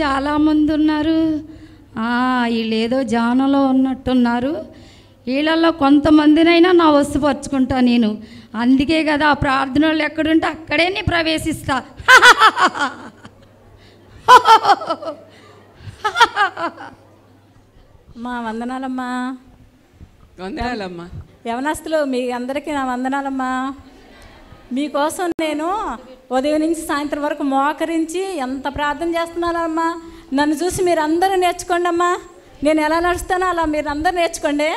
చాలామంది ఉన్నారు ఆ, వీళ్ళేదో జానంలో ఉన్నట్టున్నారు వీళ్ళల్లో కొంతమందినైనా నా వస్తుపరుచుకుంటా నేను అందుకే కదా ఆ ప్రార్థన వాళ్ళు ఎక్కడుంటే అక్కడే నీ ప్రవేశిస్తా అమ్మా వందనాలమ్మా వందనాలమ్మా యవనస్తులు మీ అందరికీ నా వందనాలమ్మా మీకోసం నేను ఉదయం నుంచి సాయంత్రం వరకు మోకరించి ఎంత ప్రార్థన చేస్తున్నానమ్మా నన్ను చూసి మీరు అందరూ నేర్చుకోండి అమ్మా నేను ఎలా నడుస్తానో అలా మీరు అందరూ నేర్చుకోండి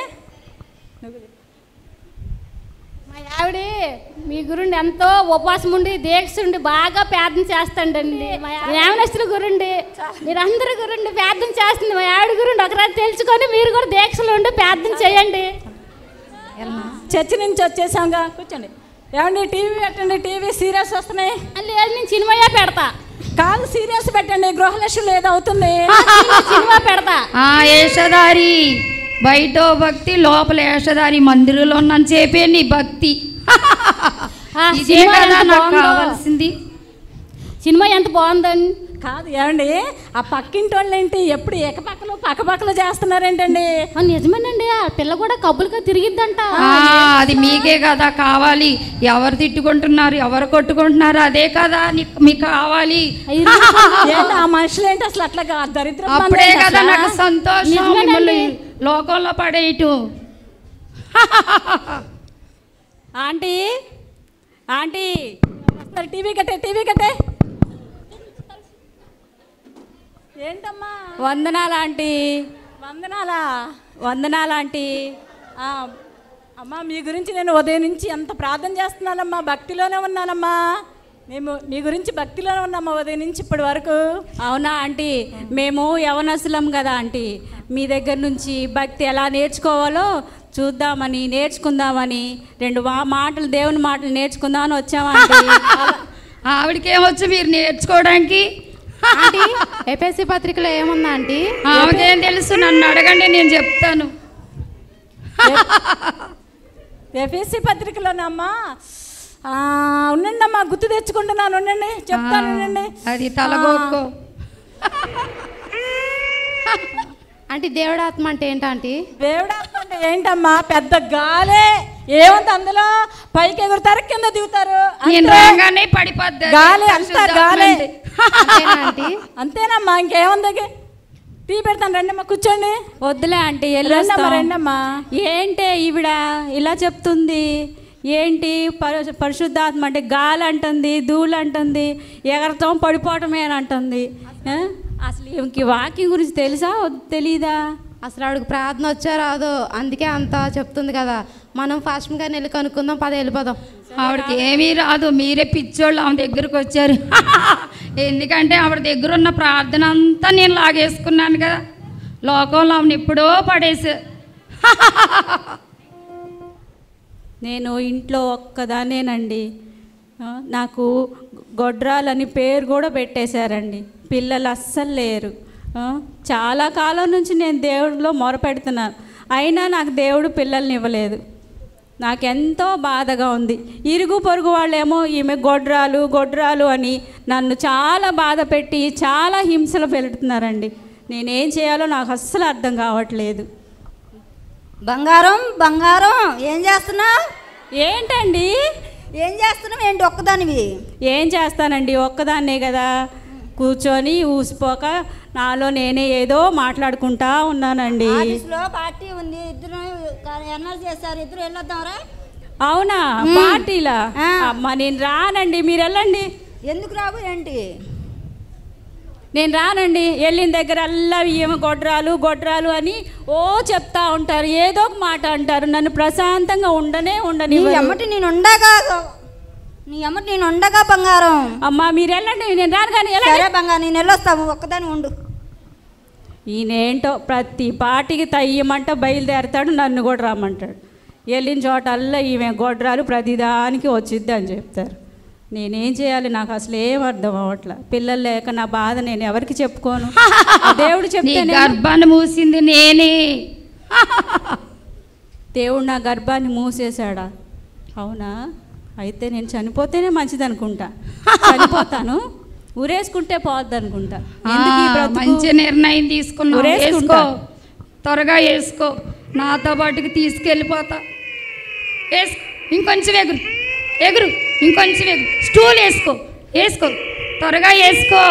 మా ఆవిడ మీ గురుండి ఎంతో ఉపవాసం ఉండి దీక్ష ఉండి బాగా ప్రార్థన చేస్తాండండి మా యావనస్తుల గురుండి మీరందరూ గురుండి ప్రార్థన చేస్తుంది మా ఆవిడ గురుండి ఒకరోజు తెలుసుకొని మీరు కూడా దీక్షలు ఉండి ప్రార్థన చేయండి చర్చి నుంచి వచ్చేసాంగా కూర్చోండి ఏమండి టీవీ పెట్టండి టీవీ సీరియల్స్ వస్తున్నాయి లేదు నేను సినిమాయే పెడతా కాదు సీరియల్స్ పెట్టండి గృహలక్ష్మి ఏదో అవుతుంది సినిమా పెడతా ఆ ఏషధారి బయట భక్తి లోపల ఏషధారి మందిరంలో ఉన్నాను చెప్పే నీ భక్తి ఆ, ఇదే సినిమా కదా ఎంత నాకు బాగుందో. కావాల్సింది సినిమా ఎంత బాగుందండి కాదు ఏమండి ఆ పక్కింటి వాళ్ళు ఏంటి ఎప్పుడు ఏకపక్కలు పక్కపక్కలు చేస్తున్నారేంటండి ఆ, నిజమేనండి ఆ పిల్ల కూడా కబ్బులుగా తిరిగిద్దంట ఆ, అది మీకే కదా కావాలి ఎవరు తిట్టుకుంటున్నారు ఎవరు కొట్టుకుంటున్నారు అదే కదా నీకు మీకు కావాలి ఏంటి ఆ మనుషులు ఏంటి అసలు అట్లా గా- దరిద్రం అప్పుడే మంది కదా అసలు? నాకు సంతోషం నిజమేనండి. మిమ్మల్ని లోకంలో పడేయటం ఆంటీ ఆంటీ మరి టీవీ కట్టే టీవీ కట్టే ఏంటమ్మా వందనాలు ఆంటీ వందనాలా వందనాలు ఆంటీ ఆ, అమ్మా మీ గురించి నేను ఉదయం నుంచి ఎంత ప్రార్థన చేస్తున్నానమ్మా భక్తిలోనే ఉన్నానమ్మా మేము మీ గురించి భక్తిలోనే ఉన్నామా ఉదయం నుంచి ఇప్పటి వరకు అవునా ఆంటీ మేము యవనసులం కదా ఆంటీ మీ దగ్గర నుంచి భక్తి ఎలా నేర్చుకోవాలో చూద్దామని నేర్చుకుందామని రెండు మా మాటలు దేవుని మాటలు నేర్చుకుందామని వచ్చామండి ఆవిడకేమొచ్చు మీరు నేర్చుకోవడానికి ఆంటీ ఎపిఎస్సి పత్రికలో ఏముందా ఆంటీ ఆమెకేం తెలుసు నన్ను అడగండి నేను చెప్తాను ఎఫ్ఎస్సి పత్రికలోనమ్మా ఆ, ఉండండి అమ్మా గుర్తు తెచ్చుకుంటున్నాను ఉండండి చెప్తాను ఉండండి అది తలగొక్కో ఆంటీ దేవుడాత్మ అంటే ఏంటంటీ దేవుడు అంటే ఏంటమ్మా పెద్ద గాలే ఏముంది అందులో పైకి ఎగురుతారు కింద దిగుతారు నేను అంతే. రాగానే పడిపోద్ది గాలి అంతా గాలే అంతేనా ఆంటీ అంతేనమ్మా ఇంకేముంది టీ పెడతాను రండి అమ్మా కూర్చోండి వద్దులే ఆంటీ రండమ్మా వెళ్ళొస్తాం రండమ్మా ఏంటే ఈవిడ ఇలా చెప్తుంది ఏంటి పరి పరిశుద్ధాత్మ అంటే గాలి అంటుంది ధూళి అంటుంది ఎగరటం పడిపోవటమే అని అంటుంది ఆ? అసలు ఈమెకి వాకింగ్ గురించి తెలుసా వద్దు- తెలీదా అసలు ఆవిడకి ప్రార్థన వచ్చా రాదో అందుకే అంత చెప్తుంది కదా మనం ఫాస్ట్ గారిని వెళ్ళి కనుక్కుందాం పద వెళ్ళిపోదాం ఆవిడకి ఏమీ రాదు మీరే పిచ్చోళ్ళు ఆమె దగ్గరకు వచ్చారు ఎందుకంటే ఆవిడ దగ్గర ఉన్న ప్రార్థన అంతా నేను లాగేసుకున్నాను కదా లోకంలో ఆమెను ఎప్పుడో పడేసా నేను ఇంట్లో ఒక్కదానేనండి ఆ, నాకు గొడ్రాలని పేరు కూడా పెట్టేశారండి పిల్లలు అస్సలు లేరు ఆ, చాలా కాలం నుంచి నేను దేవుడిలో మొరపెడుతున్నాను అయినా నాకు దేవుడు పిల్లల్ని ఇవ్వలేదు నాకెంతో బాధగా ఉంది ఇరుగు పొరుగు వాళ్ళేమో ఈమె గొడ్రాలు గొడ్రాలు అని నన్ను చాలా బాధ పెట్టి చాలా హింసలు పెడుతున్నారండి నేనేం చేయాలో నాకు అస్సలు అర్థం కావట్లేదు బంగారం బంగారం ఏం చేస్తున్నావు ఏంటండి ఏం చేస్తున్నావు ఏంటి ఒక్కదానివి ఏం చేస్తానండి ఒక్కదాన్నే కదా కూర్చొని ఊసిపోక నాలో నేనే ఏదో మాట్లాడుకుంటా ఉన్నానండి ఆఫీస్లో పార్టీ ఉంది ఇద్దరు ఎన్ఆర్ చేస్తారు ఇద్దరు వెళ్ళొద్దాంరా అవునా పార్టీలా అమ్మ నేను రానండి మీరు వెళ్ళండి ఎందుకు రావు ఏంటి నేను రానండి వెళ్ళిన దగ్గర అల్లా ఏమో గొడ్రాలు గొడ్రాలు అని ఓ చెప్తా ఉంటారు ఏదో ఒక మాట అంటారు నన్ను ప్రశాంతంగా ఉండనే నీ ఉండని అమ్మటి నేను ఉండగా నీ అమ్మటి నేను ఉండగా బంగారం అమ్మా మీరు వెళ్ళండి నేను రాను కానీ వెళ్ళండి సరే బంగారం నేను వెళ్ళొస్తాము ఒక్కదాని ఉండు ఈయనేంటో ప్రతి పాటికి తయ్యమంట బయలుదేరతాడు నన్ను కూడా రమ్మంటాడు వెళ్ళిన చోటల్లా ఈమె గొడ్రాలు ప్రతిదానికి వచ్చిద్ది అని చెప్తారు నేనేం చేయాలి నాకు అసలు ఏం అర్థం అవ్వట్లే పిల్లలు లేక నా బాధ నేను ఎవరికి చెప్పుకోను ఆ దేవుడు నీ చెప్తే గర్భాన్ని మూసింది నేనే దేవుడు నా గర్భాన్ని మూసేశాడా అవునా అయితే నేను చనిపోతేనే మంచిది అనుకుంటా చనిపోతాను ఉరేసుకుంటే పోద్ది అనుకుంటా ఆ, ఎందుకు ఈ బ్రతుకు? మంచి నిర్ణయం తీసుకున్నావు ఊరేసుకుంటా. వేసుకో త్వరగా వేసుకో నాతో పాటుకి తీసుకెళ్ళిపోతా వేసుకో ఇంకొంచెం ఎగురు ఎగురు ఇంకొంచెం ఎగురు స్టూల్ వేసుకో వేసుకో త్వరగా వేసుకో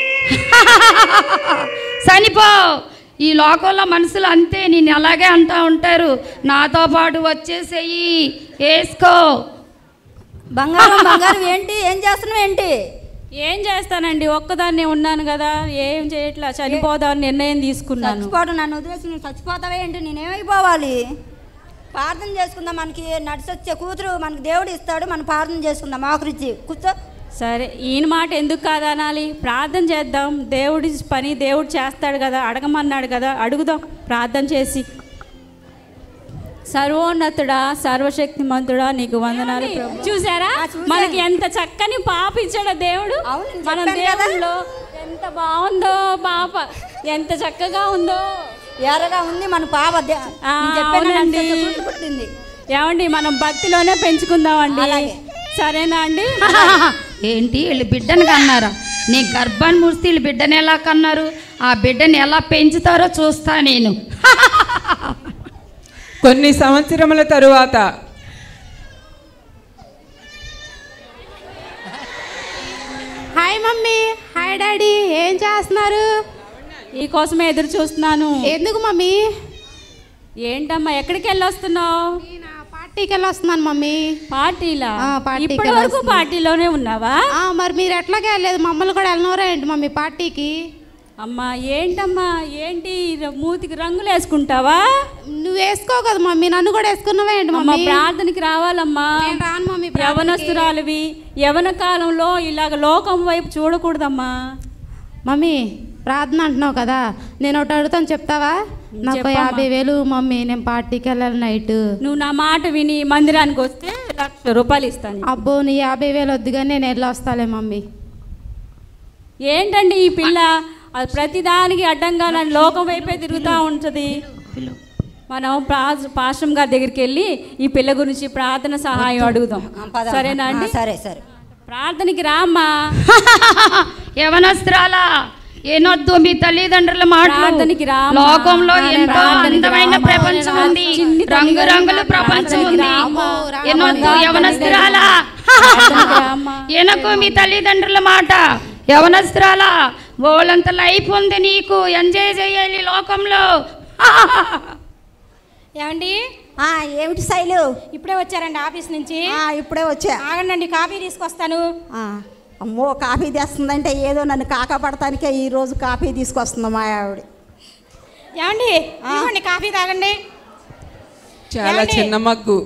చనిపో ఈ లోకంలో మనుషులు అంతే నేను అలాగే అంటూ ఉంటారు నాతో పాటు వచ్చేసేయి వేసుకో బంగారం బంగారం ఏంటి ఏం చేస్తున్నావు ఏంటి ఏం చేస్తానండి ఒక్కదాన్నే ఉన్నాను కదా ఏం చేయట్లా చనిపోదామని నిర్ణయం తీసుకున్నాను చచ్చిపోవడం నన్ను వదిలేసి నువ్వు చచ్చిపోతావే ఏంటి నేనేమైపోవాలి ప్రార్థన చేసుకుందాం మనకి నడిచొచ్చే కూతురు మనకి దేవుడు ఇస్తాడు మనం ప్రార్థన చేసుకుందాం ఆకరించి కూర్చో సరే ఈయన మాట ఎందుకు కాదనాలి ప్రార్థన చేద్దాం దేవుడి పని దేవుడు చేస్తాడు కదా అడగమన్నాడు కదా అడుగుదాం ప్రార్థన చేసి సర్వోన్నతుడా సర్వశక్తిమంతుడా నీకు వందనాలు ప్రభు. చూసారా ఆ, చూశాను. మనకి ఎంత చక్కని పాప ఇచ్చాడో దేవుడు అవును, నేను మన చెప్పాను కదా. దేవుళ్ళు ఎంత బాగుందో పాప ఎంత చక్కగా ఉందో ఎర్రగా ఉంది మన పాప దే- ఆ, నేను చెప్పాను కదా, అవునండి. అంత గుర్తు పుట్టింది ఏమండి మనం భక్తిలోనే పెంచుకుందామండి అలాగే. సరేనా అండి ఏంటి వీళ్ళు బిడ్డని కన్నారా నీ గర్భాన్ని మూస్తే వీళ్ళు బిడ్డని ఎలా కన్నారు ఆ బిడ్డని ఎలా పెంచుతారో చూస్తా నేను కొన్ని సంవత్సరముల తరువాత హాయ్ మమ్మీ హాయ్ డాడీ ఏం చేస్తున్నారు ఈ కోసమే ఎదురు చూస్తున్నాను ఎందుకు మమ్మీ ఏంటమ్మా ఎక్కడికి వెళ్ళి వస్తున్నావు నేను ఆ పార్టీకి వెళ్ళి వస్తున్నాను మమ్మీ పార్టీలా ఆ, పార్టీకి ఇప్పటి వరకు వెళ్ళొస్తున్నా. పార్టీలోనే ఉన్నావా ఆ, మరి మీరు ఎట్లాగే వెళ్ళలేదు మమ్మల్ని కూడా వెళ్ళినవరా ఏంటి మమ్మీ పార్టీకి అమ్మా ఏంటమ్మా ఏంటి ర- మూతికి రంగులు వేసుకుంటావా నువ్వు వేసుకో కదా మమ్మీ నన్ను కూడా వేసుకున్నావా ఏంటి అమ్మా మమ్మీ ప్రార్థనకి రావాలమ్మా నేను రాను మమ్మీ ప్రార్థనకి. యవనస్తురాలివి యవన కాలంలో ఇలాగ లోకం వైపు చూడకూడదమ్మా మమ్మీ ప్రార్థన అంటున్నావు కదా నేను ఒకటి అడుగుతాను చెప్తావా నాకు చెప్పమ్మా. యాభై వేలు మమ్మీ నేను పార్టీకి వెళ్ళాలి నైట్ నువ్వు నా మాట విని మందిరానికి వస్తే లక్ష రూపాయలు ఇస్తాను అబ్బో నీ యాభై వేలు వద్దు కానీ నేను వెళ్ళి వస్తాలే మమ్మీ ఏంటండి ఈ పిల్ల అది ప్రతిదానికి అడ్డంగా నన్ను లోకం వైపే తిరుగుతూ ఉంటుంది మనం ప్రా- పాశ్రం గారి దగ్గరికి వెళ్ళి ఈ పిల్ల గురించి ప్రార్థన సహాయం అడుగుదాం ఆ, పద. సరేనా అండి ఆ, సరే సరే ప్రార్థనకి రామ్మా యవనస్త్రాలా ఏనొద్దు మీ తల్లిదండ్రుల మాటలు ప్రార్థనకి రా అమ్మా. లోకంలో ఆ, ఎంతో ప్రార్థనకి అందమైన రా అమ్మా. ప్రపంచం ఉంది చిన్ని రంగు తల్లిదండ్రుల రంగుల ప్రపంచం ప్రార్థనకి ఉంది రా అమ్మా. ఎనొద్దు అమ్మా, యవనస్త్రాలా ప్రార్థనకి రా అమ్మా. ఎనకు మీ తల్లిదండ్రుల మాట యవనస్త్రాలా బోలంత లైఫ్ ఉంది నీకు ఎంజాయ్ చేయాలి లోకంలో ఏమండి ఆ, ఏమిటి శైలు ఇప్పుడే వచ్చారండి ఆఫీస్ నుంచి ఆ, ఇప్పుడే వచ్చా ఆగండి కాఫీ తీసుకొస్తాను ఆ, అమ్మో కాఫీ తెస్తుందంటే ఏదో నన్ను కాకపడటానికే ఈ రోజు కాఫీ తీసుకొస్తుంది మా ఆవిడ ఏమండి ఇదిగోండి కాఫీ తాగండి చాలా ఏమండి? చిన్న మగ్గు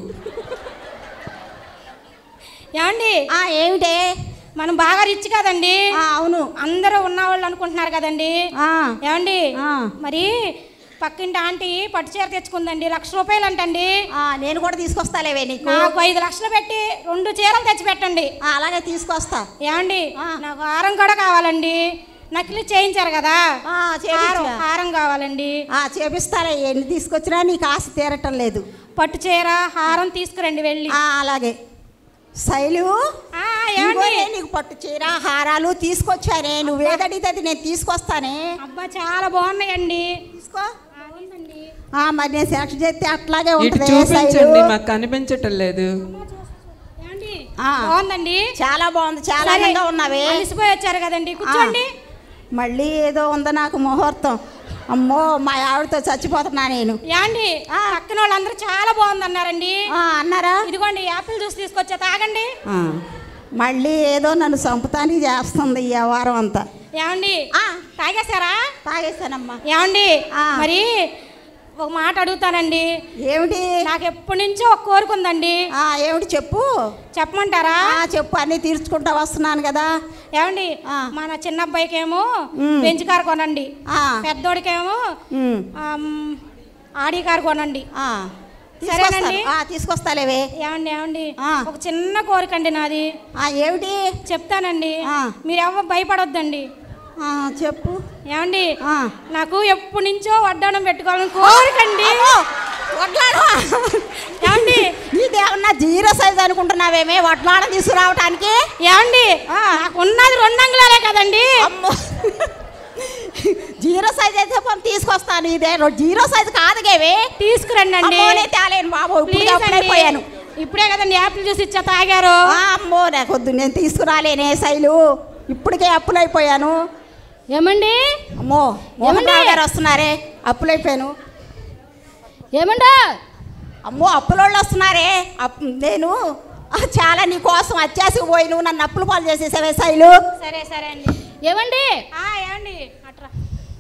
ఏమండి ఆ, ఏమిటే మనం బాగా రిచ్ కదండి ఆ, అవును అందరూ ఉన్నవాళ్ళు అనుకుంటున్నారు కదండి ఆ, ఏమండి ఆ. మరి పక్కింటి ఆంటీ పట్టు చీర తెచ్చుకుందండి లక్ష రూపాయలు అంటండి ఆ, నేను కూడా తీసుకొస్తాలేవే నీకు నాకు ఐదు లక్షలు పెట్టి రెండు చీరలు తెచ్చి పెట్టండి ఆ, అలాగే తీసుకొస్తా ఏమండి ఆ. నాకు హారం కూడా కావాలండి నకిలీ చేయించారు కదా ఆ, చేయించు. హారం హారం కావాలండి ఆ, చేపిస్తాలే ఎన్ని తీసుకొచ్చినా నీకు ఆశ తీరటం లేదు పట్టు చీర హారం తీసుకురండి వెళ్ళి ఆ, అలాగే శైలు ఆ, ఏమండి ఇదిగోనే నీకు పట్టు చీర హారాలు తీసుకొచ్చానే నువ్వు ఏదడిగితే అది నేను తీసుకొస్తానే అబ్బా చాలా బాగున్నాయండి తీసుకో ఆ, ఉందండి. ఆ, మరి నేను సెలెక్ట్ చేస్తే అట్లాగే ఇటు ఉంటుంది చూపించండి శైలు మాకు కనిపించటం లేదు ఏమండి ఆ. బాగుందండి చాలా బాగుంది చాలా సరే. అందంగా ఉన్నావే అలసిపోయి వచ్చారు కదండి కూర్చోండి మళ్ళీ ఏదో ఉంది నాకు ముహూర్తం అమ్మో మా ఆవిడతో చచ్చిపోతున్నా నేను ఏమండి పక్కన వాళ్ళందరూ చాలా బాగుంది అన్నారండి ఆ, అన్నారా ఇదిగోండి యాపిల్ జ్యూస్ తీసుకొచ్చా తాగండి ఆ, మళ్ళీ ఏదో నన్ను చంపుతానికి చేస్తుంది ఈ వారం అంతా ఏమండి ఆ. తాగేశారా తాగేశానమ్మా ఏమండి ఆ. మరి ఒక మాట అడుగుతానండి ఏమిటి నాకు ఎప్పటి నుంచో ఒక కోరిక ఉందండి ఆ, ఏమిటి చెప్పు చెప్పమంటారా ఆ, చెప్పు అన్నీ తీర్చుకుంటా వస్తున్నాను కదా ఏమండి ఆ. మన చిన్న అబ్బాయికేమో ఉమ్. బెంచ్ కార్ కొనండి ఆ, పెద్దోడికేమో ఉమ్, ఆమ్, ఆడి కార్ కొనండి ఆ, సరేనండి. తీసుకొస్తాను. ఆ, తీసుకొస్తాలేవే ఏమండి ఏమండి ఆ. ఒక చిన్న కోరిక అండి నాది ఆ, ఏమిటి చెప్తానండి ఆ. మీరు ఎవరు భయపడొద్దండి ఆ, చెప్పు ఏమండి ఆ. నాకు ఎప్పటి నుంచో వడ్డానం పెట్టుకోవాలని కోరికండి అమ్మో, వడ్లాను. ఏమండి నీకేమన్నా జీరో సైజ్ అనుకుంటున్నావేమే వడ్లాడ తీసుకురావటానికి ఏమండి నాకు ఉన్నది రెండు అంగుళాలే కదండి అమ్మో జీరో సైజ్ అయితే పంపి తీసుకొస్తాను ఇదే రో- జీరో సైజ్ కాదుగేవి తీసుకురండి అండి అమ్మో, నేను తేలేను బాబు ఇప్పుడు ప్లీజ్ అండి. అప్పుడైపోయాను ఇప్పుడే కదండి యాపిల్ జ్యూస్ ఇచ్చా తాగారు ఆ, అమ్మో నాకొద్దు నేను తీసుకురాలేనే శైలు ఇప్పటికే అప్పులైపోయాను ఏమండి అమ్మో మోహన్ రావు గారు వస్తున్నారే అప్పులైపోయాను ఏమండో అమ్మో అప్పులోళ్ళు వస్తున్నారే అప్- నేను ఆ, చాలా నీ కోసం అత్యాసకు పోయి నువ్వు నన్ను అప్పులు పాలు చేసేసావే శైలు సరే సరే అండి ఏమండి ఆ, ఏమండి అట్రా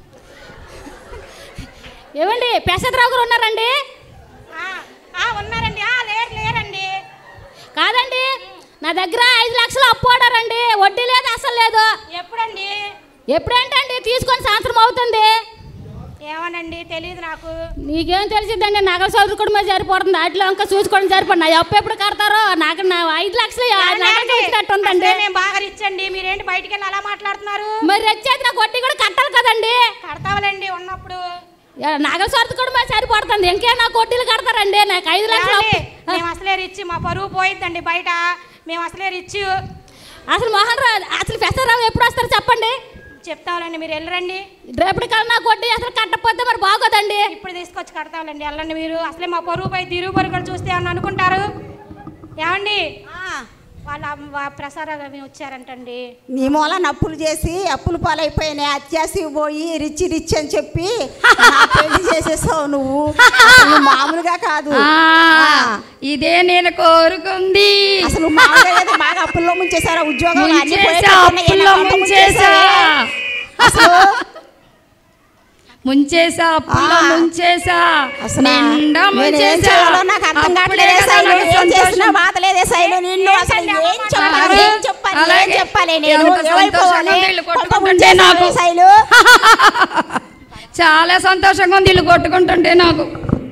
ఏమండి పెసద్రావు గారు ఉన్నారండి ఆ, ఆ, ఉన్నారండి ఆ, లేరు లేరండి కాదండి నా దగ్గర ఐదు లక్షలు అప్పు ఆడారండి వడ్డీ లేదు అసలు లేదు ఎప్పుడండి ఎప్పుడేంటండి తీసుకొని సంవత్సరం అవుతుంది ఏమోనండి తెలియదు నాకు నీకేం తెలిసిందండి నగల చదువుకోవడం మీద సరిపోతుంది వాటిలో ఇంకా చూసుకోవడం సరిపోతుంది నా అప్పు ఎప్పుడు కడతారో నాకు నా ఐదు లక్షలు నగలు చూసినట్టు ఉందండి అసలే మేము బాగా రిచ్ అండి మీరేంటి బయటికి వెళ్ళి అలా మాట్లాడుతున్నారు మరి వచ్చేది నాకు వడ్డీ కూడా కట్టాలి కదండి కడతావులండి ఉన్నప్పుడు యా, నగల సర్దుకోవడం మీద సరిపడుతుంది ఇంకే నాకు వడ్డీలు కడతారండి నాకు ఐదు లక్షలు ఏమండి? అప్పు- మేము అసలే రిచ్ మా పరువు పోయిద్దండి బయట మేము అసలే రిచ్ అసలు మోహన్ రావు అసలు పెసరావు ఎప్పుడు వస్తారు చెప్పండి చెప్తావులండి మీరు వెళ్ళరండి రేపటి కాలం నాకు వడ్డీ అసలు కట్టకపోతే మరి బాగోదండి ఇప్పుడు తీసుకొచ్చి కడతావులండి వెళ్ళండి మీరు అసలే మా పరువు పై తిరుగు పరుగులు చూస్తే అని అనుకుంటారు ఏమండి వాళ్ళ వా- ప్రసారాలు అవి వచ్చారంటండి నీ మూల అప్పులు చేసి అప్పులు పాలైపోయినాయి అత్యాసకి పోయి రిచ్ రిచ్ అని చెప్పి నా పెళ్లి చేసేసావు నువ్వు అసలు నువ్వు మామూలుగా కాదు ఆ, ఆ. ఇదే నేను కోరుకుంది అసలు మామూలుగా లేదు, బాగా అప్పుల్లో ముంచేసారా ఉద్యోగం అన్ని ముంచేసా, పోయేటట్టున్నాయి, అప్పుల్లో ఇలా కొంప ముంచేసా. ముంచేసావే. అసలు ముంచేసా అప్పుల్లో ఆ. ముంచేసా అసలు నిండా నేనేం ముంచేసా చేయాలో నాకు అర్థం అప్పుడే కావట్లేదే కదా శైలు. నాకు ఏం చేసినా సంతోషం. బాధ లేదే శైలు నిన్ను అసలు ఏం చెప్పాలి అలాగే. ఏం చెప్పాలి ఏం అలాగే. చెప్పాలి నేను ఎంత సంతోషంగా ఏమైపోవాలి ఉంది వీళ్ళు కొంప కొట్టుకుంటుంటే ముంచేసావే నాకు. శైలు చాలా సంతోషంగా ఉంది ఇల్లు కొట్టుకుంటుంటే నాకు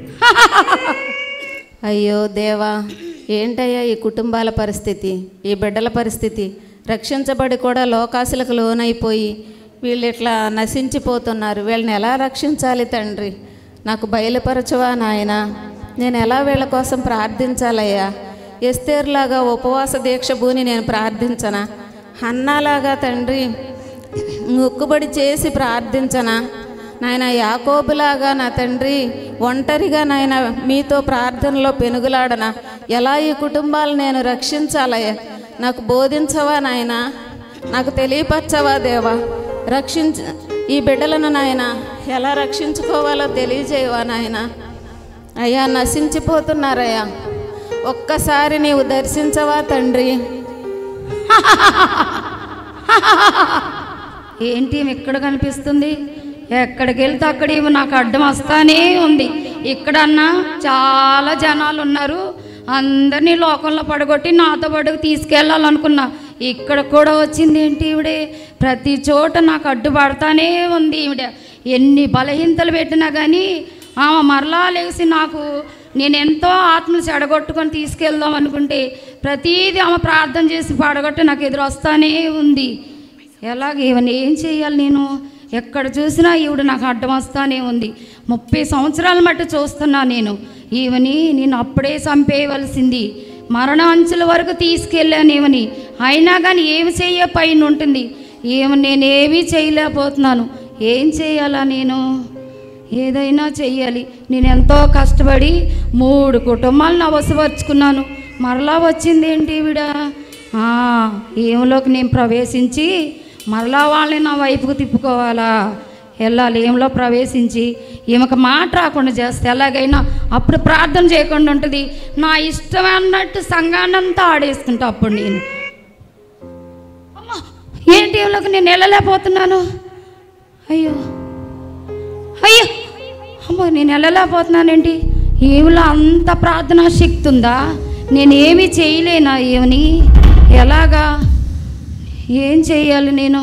అయ్యో దేవా ఏంటయ్యా ఈ కుటుంబాల పరిస్థితి ఈ బిడ్డల పరిస్థితి రక్షించబడి కూడా లోకాసులకు లోనైపోయి వీళ్ళు ఇట్లా నశించిపోతున్నారు వీళ్ళని ఎలా రక్షించాలి తండ్రి నాకు బయలుపరచవా నాయన నేను ఎలా వీళ్ళ కోసం ప్రార్థించాలయ్యా ఎస్తేర్లాగా ఉపవాస దీక్ష భూని నేను ప్రార్థించనా హన్నాలాగా తండ్రి మొక్కుబడి చేసి ప్రార్థించనా నాయన యాకోబులాగా నా తండ్రి ఒంటరిగా నాయన మీతో ప్రార్థనలో పెనుగులాడనా ఎలా ఈ కుటుంబాలు నేను రక్షించాలయ్యా నాకు బోధించవా నాయన నాకు తెలియపరచవా దేవా రక్షించ ఈ బిడ్డలను నాయన ఎలా రక్షించుకోవాలో తెలియజేయవా నాయన అయ్యా నశించిపోతున్నారయ్యా ఒక్కసారి నీవు దర్శించవా తండ్రి ఏంటి ఈమె ఇక్కడ కనిపిస్తుంది ఎక్కడికి వెళ్తే అక్కడ ఈమె నాకు అడ్డం వస్తానే ఉంది ఇక్కడన్నా చాలా జనాలు ఉన్నారు అందరినీ లోకంలో పడగొట్టి నాతో పాటుకు తీసుకెళ్ళాలనుకున్నా ఇక్కడ కూడా వచ్చింది ఏంటి ఈవిడే ప్రతి చోట నాకు అడ్డుపడతానే ఉంది ఈవిడ ఎన్ని బలహీనతలు పెట్టినా కానీ ఆమె మరలా లేచి నాకు నేను ఎంతో ఆత్మలు చెడగొట్టుకొని తీసుకెళ్దాం అనుకుంటే ప్రతీది ఆమె ప్రార్థన చేసి పడగొట్టి నాకు ఎదురొస్తానే ఉంది ఎలాగ ఈవెన్ ఏం చేయాలి నేను ఎక్కడ చూసినా ఈవిడ నాకు అడ్డం వస్తానే ఉంది ముప్పై సంవత్సరాల మట్టు చూస్తున్నా నేను ఈవని నేను అప్పుడే చంపేయవలసింది మరణ అంచుల వరకు తీసుకెళ్ళాను ఈవని అయినా కానీ ఏమి చెయ్య పైన ఉంటుంది ఏమి నేనేమీ చేయలేకపోతున్నాను ఏం చేయాలా నేను ఏదైనా చెయ్యాలి నేను ఎంతో కష్టపడి మూడు కుటుంబాలను అవసపరుచుకున్నాను మరలా వచ్చింది ఏంటి ఈవిడ ఆ, ఏములోకి నేను ప్రవేశించి మరలా వాళ్ళని నా వైపుకు తిప్పుకోవాలా వెళ్ళాలి ఏమిలో ప్రవేశించి ఈమెకు మాట రాకుండా చేస్తే ఎలాగైనా అప్పుడు ప్రార్థన చేయకుండా ఉంటుంది నా ఇష్టం అన్నట్టు సంఘాన్నంతా ఆడేసుకుంటా అప్పుడు నేను అమ్మా, ఏంటి ఈమెలోకి నేను వెళ్ళలేకపోతున్నాను అయ్యో అయ్యో అమ్మో నేను వెళ్ళలేకపోతున్నానేంటి ఏమిలో అంత ప్రార్థనా శక్తి ఉందా నేనేమి చేయలేనా ఏమని ఎలాగా ఏం చేయాలి నేను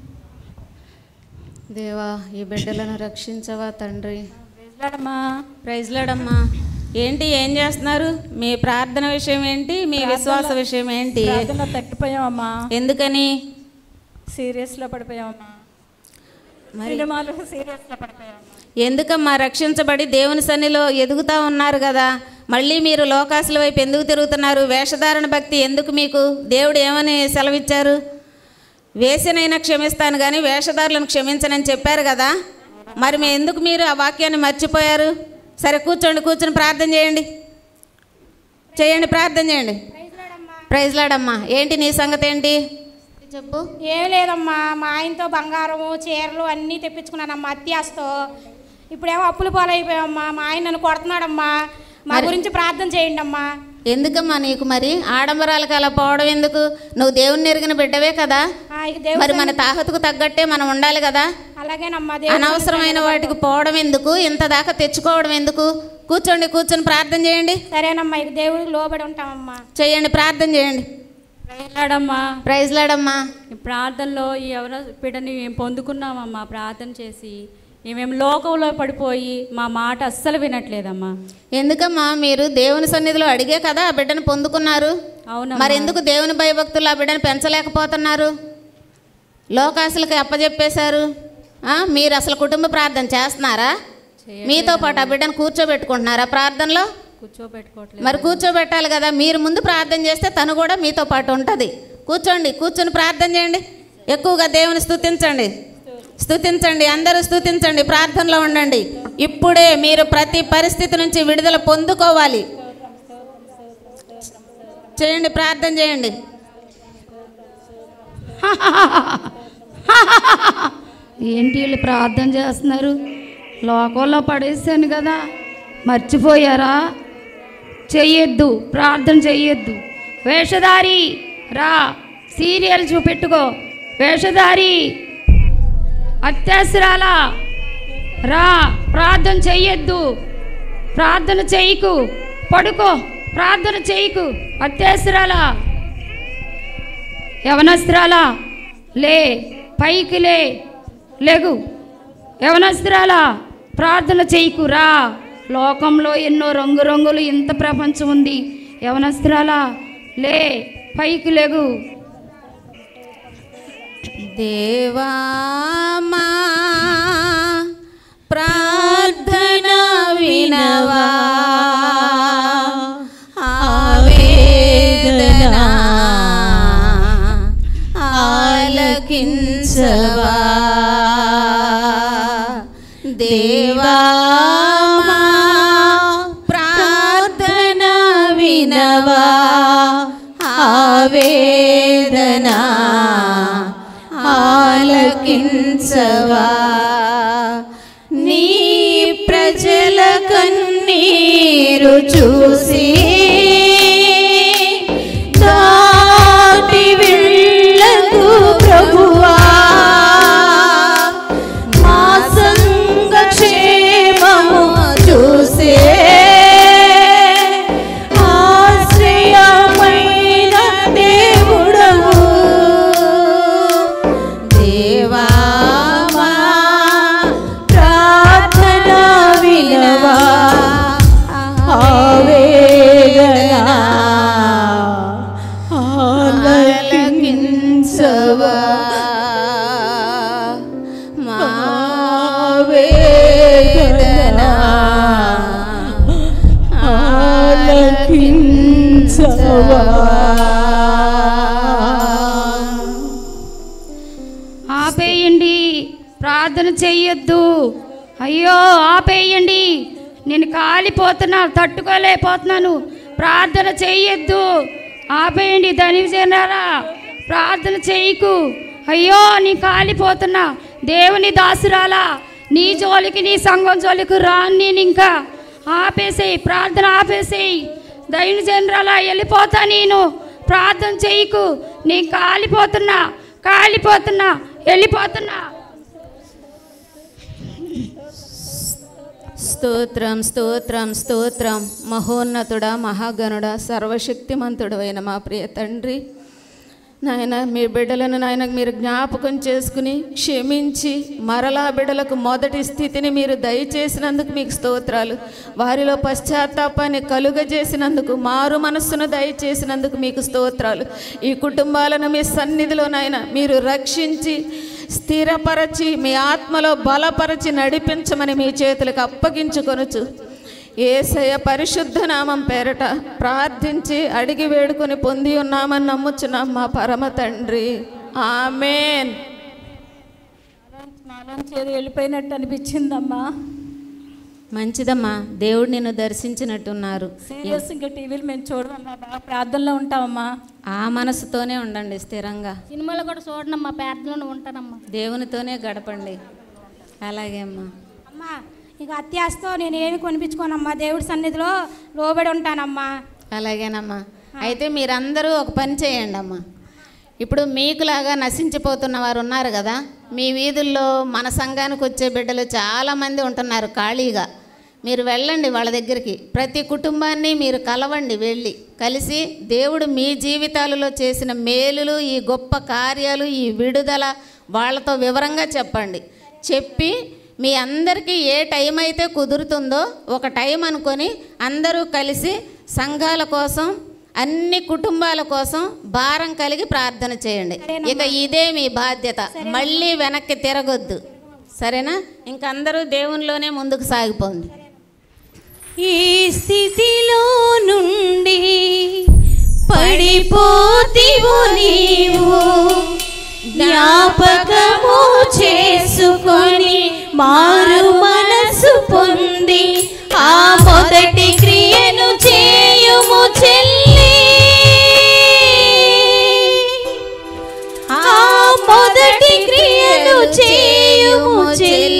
దేవా ఈ బిడ్డలను రక్షించవా తండ్రి ప్రైజ్లాడమ్మా ప్రైజ్లాడమ్మా ఏంటి ఏం చేస్తున్నారు మీ ప్రార్థన విషయం ఏంటి మీ విశ్వాస విషయం ఏంటి ప్రార్థనలో తగ్గిపోయామమ్మా ఎందుకని సీరియస్లో పడిపోయామమ్మా మరి సినిమాలు సీరియస్లో పడిపోయామమ్మా ఎందుకమ్మా రక్షించబడి దేవుని సన్నిలో ఎదుగుతా ఉన్నారు కదా మళ్ళీ మీరు లోకాసుల వైపు ఎందుకు తిరుగుతున్నారు వేషధారణ భక్తి ఎందుకు మీకు దేవుడు ఏమని సెలవిచ్చారు వేసినైనా క్షమిస్తాను కానీ వేషధారులను క్షమించనని చెప్పారు కదా మరి మీ ఎందుకు మీరు ఆ వాక్యాన్ని మర్చిపోయారు సరే కూర్చోండి కూర్చొని ప్రార్థన చేయండి చేయండి ప్రార్థన చేయండి ప్రైజ్ లాడమ్మా ఏంటి నీ సంగతి ఏంటి చెప్పు ఏం లేదమ్మా మా ఆయనతో బంగారము చీరలు అన్నీ తెప్పించుకున్నానమ్మా అత్యాసతో ఇప్పుడేమో అప్పులు పాలైపోయామ్మా మా ఆయన నన్ను కొడుతున్నాడమ్మా మా మరి- గురించి ప్రార్థన చేయండి అమ్మా ఎందుకమ్మా నీకు మరి ఆడంబరాలకు అలా పోవడం ఎందుకు నువ్వు దేవుని ఎరిగిన బిడ్డవే కదా ఆ, ఇక దేవుడి మరి మన సన్నిధి- తాహతుకు తగ్గట్టే మనం ఉండాలి కదా అలాగేనమ్మా దేవుడి అనవసరమైన సన్నిధిలో వాటికి పోవడం ఎందుకు ఇంత దాకా తెచ్చుకోవడం ఎందుకు కూర్చోండి కూర్చొని ప్రార్థన చేయండి సరేనమ్మా ఇక దేవుడికి లోబడి ఉంటామమ్మా చేయండి ప్రార్థన చేయండి ప్రైజ్లాడమ్మా ప్రైజ్ లాడమ్మా ఈ ప్రార్థనలో ఈ ఎవర బిడ్డని మేము పొందుకున్నామమ్మా ప్రార్థన చేసి మేము లోకంలో పడిపోయి మా మాట అస్సలు వినట్లేదమ్మా ఎందుకమ్మా మీరు దేవుని సన్నిధిలో అడిగే కదా ఆ బిడ్డను పొందుకున్నారు అవునమ్మా. మరి ఎందుకు దేవుని భయభక్తులు ఆ బిడ్డను పెంచలేకపోతున్నారు లోకాసులకి అప్పచెప్పేశారు ఆ, మీరు అసలు కుటుంబ ప్రార్థన చేస్తున్నారా మీతో పాటు ఆ బిడ్డను కూర్చోబెట్టుకుంటున్నారా ప్రార్థనలో కూర్చోబెట్టుకోవట్లేదు మరి కూర్చోబెట్టాలి కదా మీరు ముందు ప్రార్థన చేస్తే తను కూడా మీతో పాటు ఉంటుంది కూర్చోండి కూర్చొని ప్రార్థన చేయండి ఎక్కువగా దేవుని స్తుతించండి స్తుతించండి అందరూ స్తుతించండి ప్రార్థనలో ఉండండి ఇప్పుడే మీరు ప్రతి పరిస్థితి నుంచి విడుదల పొందుకోవాలి చేయండి ప్రార్థన చేయండి ఏంటి వీళ్ళు ప్రార్థన చేస్తున్నారు లోకంలో పడేసాను కదా మర్చిపోయారా చెయ్యొద్దు ప్రార్థన చెయ్యొద్దు వేషధారి రా సీరియల్ చూపెట్టుకో వేషధారి అత్యాసరాల రా ప్రార్థన చెయ్యొద్దు ప్రార్థన చెయ్యకు పడుకో ప్రార్థన చెయ్యకు అత్యాసరాల యవనస్త్రాలా లే పైకి లే లేగు యవనస్త్రాలా ప్రార్థన చేయకు రా లోకంలో ఎన్నో రంగురంగులు ఇంత ప్రపంచం ఉంది యవనస్త్రాలా లే పైకి లేగు దేవామా ప్రార్థన వినవా ఆవేదన ఆలకించవా దేవామా ప్రార్థన వినవా ఆవేదన ఆలకించవా నీ ప్రజల కన్నీరు చూసి దాటి వెళ్ళకు ప్రభువా మా సంగ క్షేమము చూసే ఆశ్రయమైన దేవుడవు దేవామా ప్రార్థన వినవా ఆవేదన ఆలకించవా మా వేదన ఆపేయండి ప్రార్థన చెయ్యొద్దు అయ్యో ఆపేయండి నేను కాలిపోతున్నా తట్టుకోలేకపోతున్నాను ప్రార్థన చెయ్యొద్దు ఆపేయండి ధనిజనారా ప్రార్థన చెయ్యకు అయ్యో నీ కాలిపోతున్నా దేవుని దాసురాలా నీ జోలికి నీ సంఘం జోలికి రాను నేను ఇంకా ఆపేసేయి ప్రార్థన ఆపేసేయి దైన జనరాలా వెళ్ళిపోతా నేను ప్రార్థన చెయ్యకు నీ కాలిపోతున్నా కాలిపోతున్నా వెళ్ళిపోతున్నా స్తోత్రం స్తోత్రం స్తోత్రం మహోన్నతుడా మహాగణుడా సర్వశక్తిమంతుడు అయిన మా ప్రియ తండ్రి నాయన మీ బిడ్డలను నాయన మీరు జ్ఞాపకం చేసుకుని క్షమించి మరలా బిడ్డలకు మొదటి స్థితిని మీరు దయచేసినందుకు మీకు స్తోత్రాలు వారిలో పశ్చాత్తాపాన్ని కలుగజేసినందుకు మారు మనస్సును దయచేసినందుకు మీకు స్తోత్రాలు ఈ కుటుంబాలను మీ సన్నిధిలో నాయన మీరు రక్షించి స్థిరపరచి మీ ఆత్మలో బలపరచి నడిపించమని మీ చేతులకు అప్పగించుకొనుచు ఏసయ పరిశుద్ధ నామం పేరట ప్రార్థించి అడిగి వేడుకొని పొంది ఉన్నామని నమ్ముచున్నాం మా పరమ తండ్రి ఆమెన్ నాలోంచి ఏదో వెళ్ళిపోయినట్టు అనిపించిందమ్మా మంచిదమ్మా దేవుడు నిన్ను దర్శించినట్టున్నారు సీరియస్ ఇంకా టీవీలు మేము చూడమమ్మా బాగా ప్రార్థనలో ఉంటామమ్మా ఆ మనసుతోనే ఉండండి స్థిరంగా సినిమాలో కూడా చూడనమ్మా ప్రార్థనలో ఉంటానమ్మా దేవునితోనే గడపండి అలాగే అమ్మా అమ్మా ఇక అత్యాసతో నేను ఏమి కొనిపించుకోనమ్మా దేవుడి సన్నిధిలో లోబడి ఉంటానమ్మా అలాగేనమ్మా అయితే మీరందరూ ఒక పని చేయండి అమ్మా ఇప్పుడు మీకులాగా నశించిపోతున్న వారు ఉన్నారు కదా మీ వీధుల్లో మన సంఘానికి వచ్చే బిడ్డలు చాలామంది ఉంటున్నారు ఖాళీగా మీరు వెళ్ళండి వాళ్ళ దగ్గరికి ప్రతి కుటుంబాన్ని మీరు కలవండి వెళ్ళి కలిసి దేవుడు మీ జీవితాలలో చేసిన మేలులు ఈ గొప్ప కార్యాలు ఈ విడుదల వాళ్ళతో వివరంగా చెప్పండి చెప్పి మీ అందరికీ ఏ టైం అయితే కుదురుతుందో ఒక టైం అనుకొని అందరూ కలిసి సంఘాల కోసం అన్ని కుటుంబాల కోసం భారం కలిగి ప్రార్థన చేయండి ఇక ఇదే మీ బాధ్యత మళ్ళీ వెనక్కి తిరగొద్దు సరేనా ఇంక అందరూ దేవునిలోనే ముందుకు సాగిపోండి ఈ స్థితిలో నుండి పడిపోతివు నీవు జ్ఞాపకము చేసుకొని మారు మనసు పొంది ఆ మొదటి క్రియను చేయుము చెల్లి ఆ మొదటి క్రియను చేయుము చెల్లి